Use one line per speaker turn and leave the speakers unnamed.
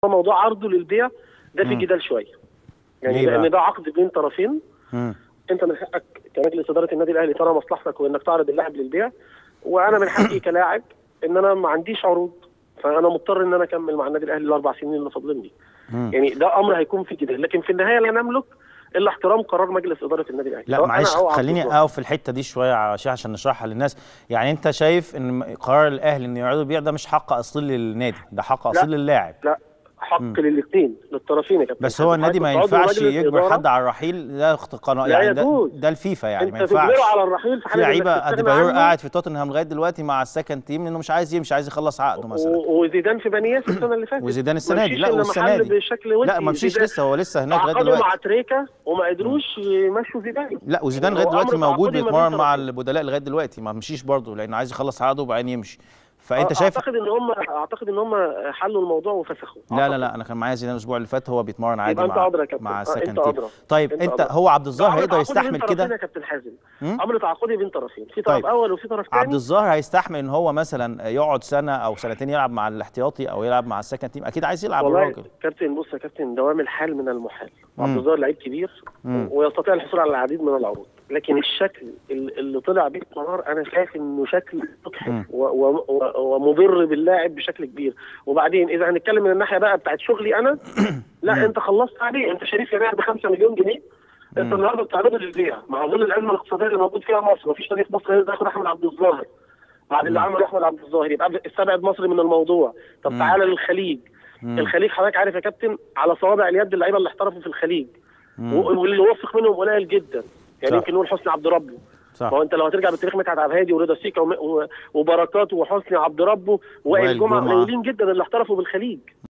موضوع عرضه للبيع ده في
مم.
جدال شويه يعني
ليه بقى؟
لان ده عقد بين طرفين
مم.
انت من حقك كمجلس اداره النادي الاهلي ترى مصلحتك وانك تعرض اللاعب للبيع وانا من حقي كلاعب ان انا ما عنديش عروض فانا مضطر ان انا اكمل مع النادي الاهلي الاربع سنين اللي فاضلين لي
مم.
يعني ده امر هيكون في جدال لكن في النهايه لا نملك الا احترام قرار مجلس اداره النادي الاهلي
لا
سواء أنا
معلش
أو عبد
خليني
الله.
اقف في الحته دي شويه عشان عشان نشرحها للناس يعني انت شايف ان قرار الاهلي انه يعرضوا البيع ده مش حق اصيل للنادي ده حق اصيل للاعب
لا حق للاثنين للطرفين يا كابتن
بس هو
حازم.
النادي ما
حضرتك عضو
ينفعش
مجلس
يجبر
إدارة،
حد على الرحيل ده قناه
لا
يعني ده,
يجوز.
ده الفيفا يعني ما
انت
ينفعش
تجبره على الرحيل في
في
حاله إنك
لعيبه
تستغنى
اديبايور
عنه.
قاعد في توتنهام لغايه دلوقتي مع السكند تيم لانه مش عايز يمشي عايز يخلص عقده مثلا
و- وزيدان في بنياس السنه اللي فاتت
وزيدان السنه دي
مشيش
لا
إلا
والسنه
محل
دي
بشكل ودي
لا ما مشيش
زيدان
لسه هو لسه هناك لغايه
تعاقدوا
دلوقتي
مع تريكا وما قدروش يمشوا زيدان
لا وزيدان
يعني
لغايه
هو
دلوقتي
أمر
موجود
تعاقدي ما
بيتمرن
بين
مع
طرفين.
البدلاء لغايه دلوقتي ما مشيش برضه لانه عايز يخلص عقده وبعدين يمشي فانت شايف
اعتقد ان هم اعتقد ان هم حلوا الموضوع وفسخوا
لا لا لا انا كان معايا زيدان الاسبوع اللي فات هو بيتمرن عادي
يبقى أنت
مع
أدرى يا كابتن.
مع
آه،
السكند
أنت
تيم
أدرى.
طيب
أنت
انت
أدرى.
هو عبد الظاهر
أمر
هيقدر
تعاقدي
يستحمل
بين طرفين
كده
يا كابتن حازم
مم؟
امر تعاقدي بين طرفين في طرف
طيب.
اول وفي طرف
عبد
ثاني
الظاهر هيستحمل ان هو مثلا يقعد سنه او سنتين يلعب مع الاحتياطي او يلعب مع السكند تيم اكيد عايز يلعب
والله
الراجل
كابتن بص يا كابتن دوام الحال من المحال
مم.
عبد الظاهر لعيب كبير
مم.
ويستطيع الحصول على العديد من العروض لكن الشكل ال- اللي طلع بيه القرار انا شايف انه شكل
مم.
مجحف و- و- و- ومضر باللاعب بشكل كبير وبعدين اذا هنتكلم من الناحيه بقى بتاعت شغلي انا لا انت خلصت عليه انت شريف يبيع ب 5 مليون جنيه انت النهارده بتعرضه للبيع مع ظل الازمه الاقتصاديه اللي موجود فيها مصر مفيش فريق مصر هيقدر ياخد احمد عبد الظاهر بعد اللي عمله احمد عبد الظاهر يبقى استبعد مصر من الموضوع طب
مم.
تعالى للخليج
مم.
الخليج حضرتك عارف يا كابتن على صوابع اليد اللعيبه اللي احترفوا في الخليج
مم.
و- واللي وفق منهم قليل جدا يعني
صح.
يمكن نقول حسني عبد ربه
صح
ما هو انت لو هترجع بالتاريخ مدحت عبد الهادي ورضا سيكا وم- و- وبركات وحسني عبد ربه
وائل
وائل جمعه
جمعة.
قليلين جدا اللي احترفوا بالخليج